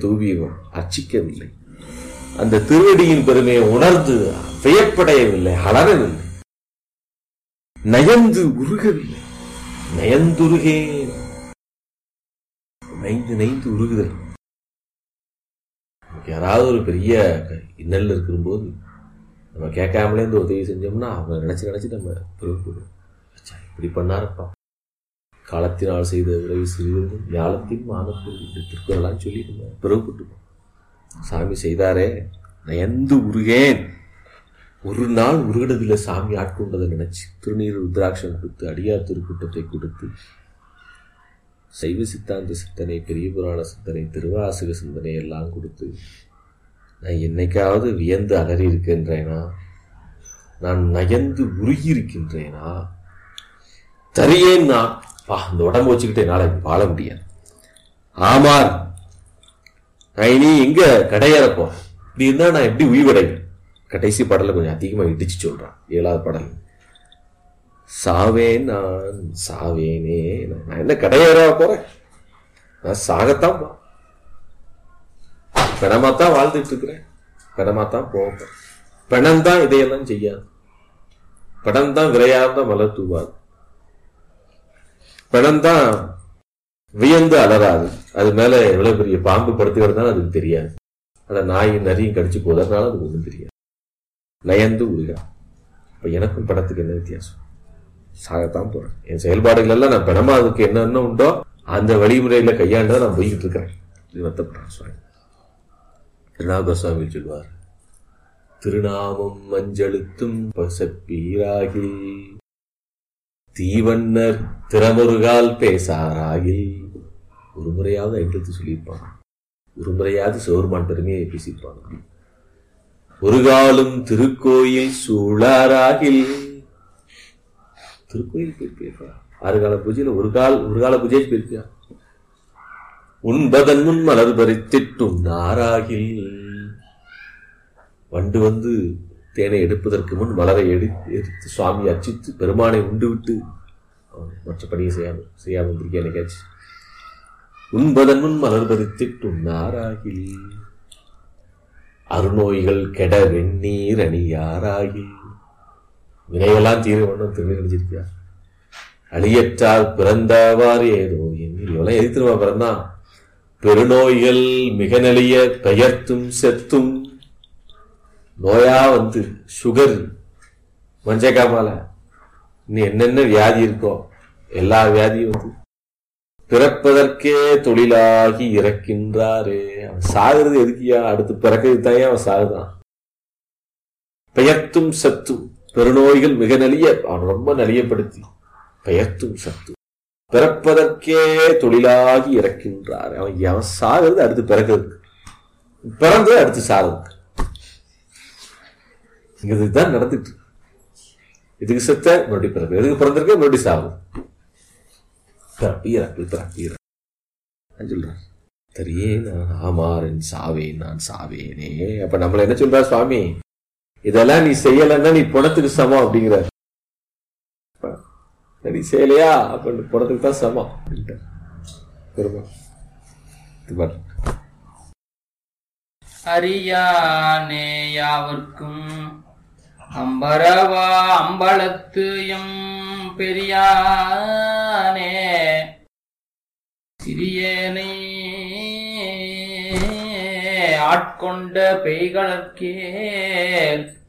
தூவியும் அர்ச்சிக்கவில்லை அந்த திருவடியின் பெருமையை உணர்ந்து வியப்படையவில்லை அலறவில்லை நயந்து உருகவில்லை நயந்துருகே நைந்து நைந்து உருகுதல் நமக்கு யாராவது ஒரு பெரிய இன்னல் இருக்கும்போது நம்ம கேட்காமலே இந்த உதவி செஞ்சோம்னா அவங்க நினைச்சு நினைச்சு நம்ம பெருமைப்படுவோம் ச்சே, இப்படி பண்ணாருப்பா காலத்தினால் செய்த உதவி சிறிது ஞாலத்தின் மானத்தில் இப்படி திருக்குறளான்னு சொல்லி நம்ம பெருமைப்பட்டுப்போம் சாமி செய்தாரே நயந்து உருகேன் ஒரு நாள் உருகினதில் சாமி ஆட்கொண்டதை நினைச்சு திருநீர் ருத்ராட்சம் கொடுத்து அடியார் திருக்கூட்டத்தை கொடுத்து சைவ சித்தாந்த சிந்தனை பெரிய புராண சிந்தனை திருவாசக சிந்தனை எல்லாம் கொடுத்து நான் என்னைக்காவது வியந்து அலறி இருக்கின்றேனா நான் நயந்து உருகி இருக்கின்றேனா தரியேன்னா பா இந்த உடம்பு வச்சுக்கிட்டு என்னால் வாழ முடியாது ஆமார் நான் இனி எங்க கடையறப்போ இப்படி இருந்தா நான் எப்படி உயிர்வடைவேன் கடைசி பாடல கொஞ்சம் அதிகமா இடிச்சு சொல்றான் ஏழாவது பாடல் சாவேன் நான் சாவேனே நான் என்ன கடையேற போறேன் நான் சாகத்தான் போ பிணமாத்தான் வாழ்ந்துட்டு இருக்கிறேன் பிணமாத்தான் போவேன் பிணம் தான் இதையெல்லாம் செய்யாது பிணம் தான் விரையார்ந்த மலர் தூவாது பிணம் தான் வியந்து அலறாது அது மேல எவ்வளவு பெரிய பாம்பு படுத்து கிடந்தாலும் அதுக்கு தெரியாது அந்த நாயும் நரியும் கடிச்சு போதனால அதுக்கு ஒன்றும் தெரியாது நயந்து உருகா இப்ப எனக்கும் படத்துக்கு என்ன வித்தியாசம் சாகத்தான் போறேன் என் செயல்பாடுகள் எல்லாம் நான் பிணமா அதுக்கு என்னென்ன உண்டோ அந்த வழிமுறையில கையாண்டு நான் போய்கிட்டு இருக்கிறேன் இது வருத்தப்படுறேன் சுவாமி திருநாக சுவாமி சொல்வார் திருநாமம் மஞ்சளுத்தும் பசப்பீராகி தீவண்ணர் திறமுருகால் பேசாராகில் ஒரு முறையாவது ஐந்தத்து சொல்லியிருப்பான் ஒரு முறையாவது சோர்மான் பெருமையை பேசியிருப்பான் ஒரு காலும் திருக்கோயில் சூழாராகில் திருக்கோயில் போயிருப்பியா ஆறு கால பூஜையில ஒரு கால் ஒரு கால பூஜைக்கு போயிருப்பியா உண்பதன் முன் மலர் பறித்திட்டும் நாராகில் வண்டு வந்து தேனை எடுப்பதற்கு முன் மலரை எடு எடுத்து சுவாமி அர்ச்சித்து பெருமானை உண்டு விட்டு அவன் மற்ற பணியை செய்யாம செய்யாம வந்திருக்கேன் என்னைக்காச்சும் உண்பதன் முன் மலர் பறித்திட்டும் நாராகில் அருநோய்கள் கெட வெந்நீர் அணியாராகி வினையெல்லாம் தீர வேண்டும் திருநீர் அணிஞ்சிருக்கியா அழியற்றால் பிறந்தவாறு ஏதோ எண்ணில் இவெல்லாம் எதிர்த்துருவா பிறந்தான் பெருநோய்கள் மிக நெளிய பெயர்த்தும் செத்தும் நோயா வந்து சுகர் மஞ்சக்காமால இன்னும் என்னென்ன வியாதி இருக்கோ எல்லா வியாதியும் வந்து பிறப்பதற்கே தொழிலாகி இறக்கின்றாரே அவன் சாகுறது எதுக்கியா அடுத்து பிறக்கிறது தான் அவன் சாகுதான் பெயர்த்தும் சத்தும் பெருநோய்கள் மிக நலிய அவன் ரொம்ப நலியப்படுத்தி பெயர்த்தும் சத்தும் பிறப்பதற்கே தொழிலாகி இறக்கின்றார் அவன் அவன் சாகுறது அடுத்து பிறக்கிறதுக்கு பிறந்தது அடுத்து சாகுறதுக்கு இங்க இதுதான் நடந்துட்டு இருக்கு. இதுக்கு செத்த மறுபடியும் பிறப்பு எதுக்கு பிறந்திருக்க மறுபடியும் சாவு பிறப்பு இறப்பு பிறப்பு இறப்பு நான் சொல்றேன் தெரியே நான் ஆமாறன் சாவேன் நான் சாவேனே அப்ப நம்மள என்ன சொல்றா சுவாமி இதெல்லாம் நீ செய்யலைன்னா நீ பணத்துக்கு சமம் அப்படிங்கிற நீ செய்யலையா அப்ப நீ பணத்துக்கு தான் சமம் அப்படின்ட்டு பெருமாள் இது பாரு. அறியானே யாவர்க்கும் அம்பரவா அம்பலத்து எம் பெரியானே சிறியனை ஆட்கொண்ட பெய்களற்கே